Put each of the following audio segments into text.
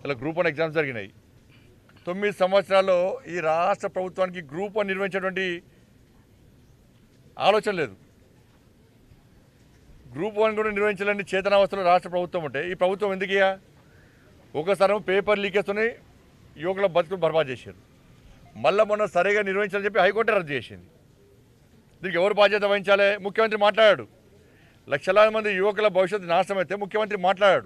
ఇలా group one exams జరిగినాయి తొమ్మిది సంవత్సరాల్లో ఈ రాష్ట్ర ప్రభుత్వానికి గ్రూప్ వన్ నిర్వహించేటువంటి ఆలోచన లేదు గ్రూప్ వన్ కూడా నిర్వహించాలని చేతనావస్థలో రాష్ట్ర ప్రభుత్వం ఉంటే ఈ ప్రభుత్వం ఎందుకు ఇయ్య? ఒకసారి పేపర్ లీకేస్తూనే యువకుల బతుకులు బర్బాద్ చేశారు మళ్ళీ మొన్న సరిగా నిర్వహించాలని చెప్పి హైకోర్టు రద్దు చేసింది దీనికి ఎవరు బాధ్యత వహించాలి ముఖ్యమంత్రి మాట్లాడాడు లక్షలాది మంది యువకుల భవిష్యత్తు నాశనం అయితే ముఖ్యమంత్రి మాట్లాడాడు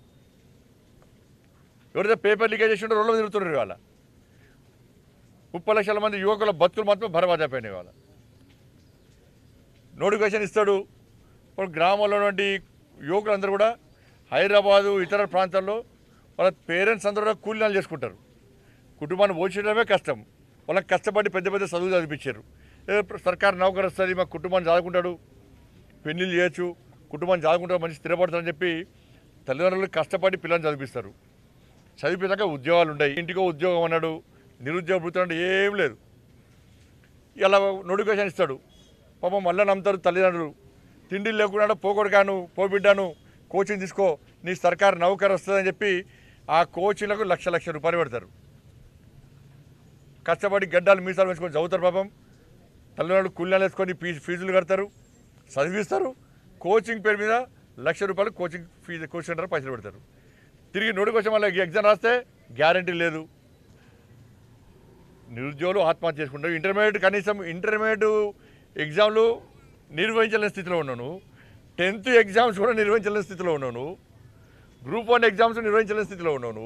ఎవరైతే పేపర్ లీకేజ్ చేసి రోడ్ల మీద తిరుగుతున్నారు ఇవాళ ముప్పై లక్షల మంది యువకుల బతుకులు మాత్రం బర్బాద్ అయిపోయినాయి ఇవాళ నోటిఫికేషన్ ఇస్తాడు ఇప్పుడు గ్రామంలో ఉన్నటువంటి యువకులందరూ కూడా హైదరాబాదు ఇతర ప్రాంతాల్లో వాళ్ళ పేరెంట్స్ అందరూ కూడా కూలీనాలు చేసుకుంటారు కుటుంబాన్ని పోషించడమే కష్టం వాళ్ళకి కష్టపడి పెద్ద పెద్ద చదువులు చదివించారు ఏ సర్కారు నౌకరు వస్తుంది మా కుటుంబాన్ని చదువుకుంటాడు పెళ్ళిళ్ళు చేయొచ్చు కుటుంబాన్ని చదువుకుంటాడు మంచి స్థిరపడతారని చెప్పి తల్లిదండ్రులు కష్టపడి పిల్లల్ని చదివిస్తారు చదివించాక ఉద్యోగాలు ఉన్నాయి ఇంటికో ఉద్యోగం అన్నాడు నిరుద్యోగ వృత్తి అంటే ఏం లేదు ఇలా నోటిఫికేషన్ ఇస్తాడు పాపం మళ్ళీ నమ్ముతారు తల్లిదండ్రులు తిండి లేకుండా పోగొడగాను పోబిడ్డాను కోచింగ్ తీసుకో నీ సర్కారు నౌకరు వస్తుందని చెప్పి ఆ కోచింగ్లకు లక్ష లక్ష రూపాయలు పెడతారు కష్టపడి గడ్డాలు మీసాలు వేసుకొని చదువుతారు పాపం తల్లిదండ్రులు కూలీలు వేసుకొని ఫీజు ఫీజులు కడతారు చదివిస్తారు కోచింగ్ పేరు మీద లక్ష రూపాయలు కోచింగ్ ఫీజు కోచింగ్ సెంటర్ పైసలు పెడతారు తిరిగి నోటిఫికేషన్ వల్ల ఎగ్జామ్ రాస్తే గ్యారంటీ లేదు నిరుద్యోగులు ఆత్మహత్య చేసుకుంటారు ఇంటర్మీడియట్ కనీసం ఇంటర్మీడియట్ ఎగ్జామ్లు నిర్వహించలేని స్థితిలో ఉన్నాను టెన్త్ ఎగ్జామ్స్ కూడా నిర్వహించలేని స్థితిలో ఉన్నాను గ్రూప్ వన్ ఎగ్జామ్స్ నిర్వహించలేని స్థితిలో ఉన్నాను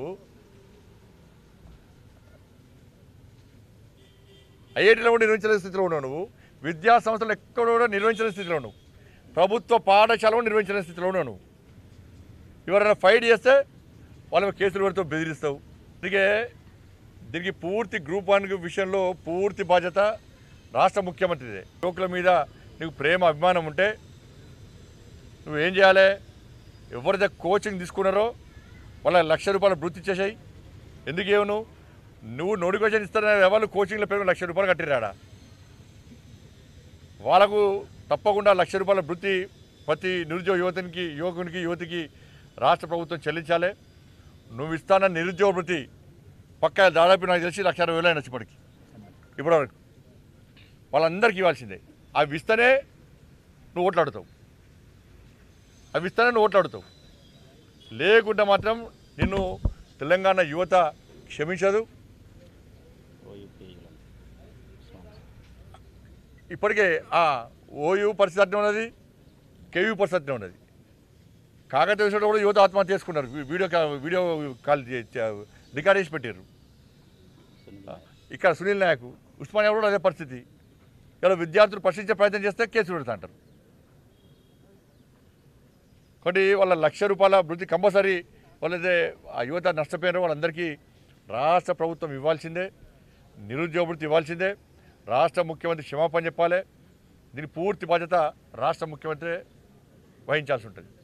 ఐఐటీలో కూడా నిర్వహించలేని స్థితిలో ఉన్నావు నువ్వు విద్యా సంస్థలు ఎక్కడ కూడా నిర్వహించలేని స్థితిలో ఉన్నావు ప్రభుత్వ పాఠశాల కూడా నిర్వహించలేని స్థితిలో ఉన్నావు నువ్వు ఎవరైనా ఫైట్ చేస్తే వాళ్ళ మీద కేసులు పెడుతూ బెదిరిస్తావు అందుకే దీనికి పూర్తి గ్రూప్ వన్ విషయంలో పూర్తి బాధ్యత రాష్ట్ర ముఖ్యమంత్రిదే యువకుల మీద నీకు ప్రేమ అభిమానం ఉంటే నువ్వు ఏం చేయాలి ఎవరైతే కోచింగ్ తీసుకున్నారో వాళ్ళ లక్ష రూపాయలు వృత్తి ఇచ్చేసాయి ఎందుకు ఏమో నువ్వు నువ్వు నోటిఫికేషన్ ఇస్తారనే ఎవరు కోచింగ్ల పేరు లక్ష రూపాయలు కట్టిరాడా వాళ్ళకు తప్పకుండా లక్ష రూపాయల వృత్తి ప్రతి నిరుద్యోగ యువతనికి యువకునికి యువతికి రాష్ట్ర ప్రభుత్వం చెల్లించాలి నువ్వు ఇస్తాన నిరుద్యోగ వృత్తి పక్క దాదాపు నాకు తెలిసి లక్ష అరవై వేలు అయినా ఇప్పటికి ఇప్పటివరకు వాళ్ళందరికీ ఇవ్వాల్సిందే అవి ఇస్తేనే నువ్వు ఓట్లాడుతావు అవి ఇస్తేనే నువ్వు ఓట్లాడుతావు లేకుంటే మాత్రం నిన్ను తెలంగాణ యువత క్షమించదు ఇప్పటికే ఆ ఓయూ పరిస్థితి అట్నే ఉన్నది కేయూ పరిస్థితి అట్నే ఉన్నది కాకతీయ విషయంలో కూడా యువత ఆత్మహత్య చేసుకున్నారు వీ- వీడియో కా- వీడియో కాల్ చే- చే- రికార్డ్ చేసి పెట్టారు ఇక్కడ సునీల్ నాయక్ ఉస్మానియా కూడా అదే పరిస్థితి ఇలా విద్యార్థులు ప్రశ్నించే ప్రయత్నం చేస్తే కేసు పెడతా అంటారు కాబట్టి వాళ్ళ లక్ష రూపాయల వృత్తి కంపల్సరీ వాళ్ళైతే ఆ యువత నష్టపోయారో వాళ్ళందరికీ రాష్ట్ర ప్రభుత్వం ఇవ్వాల్సిందే నిరుద్యోగ వృత్తి ఇవ్వాల్సిందే రాష్ట్ర ముఖ్యమంత్రి క్షమాపణ చెప్పాలి దీని పూర్తి బాధ్యత రాష్ట్ర ముఖ్యమంత్రి వహించాల్సి ఉంటుంది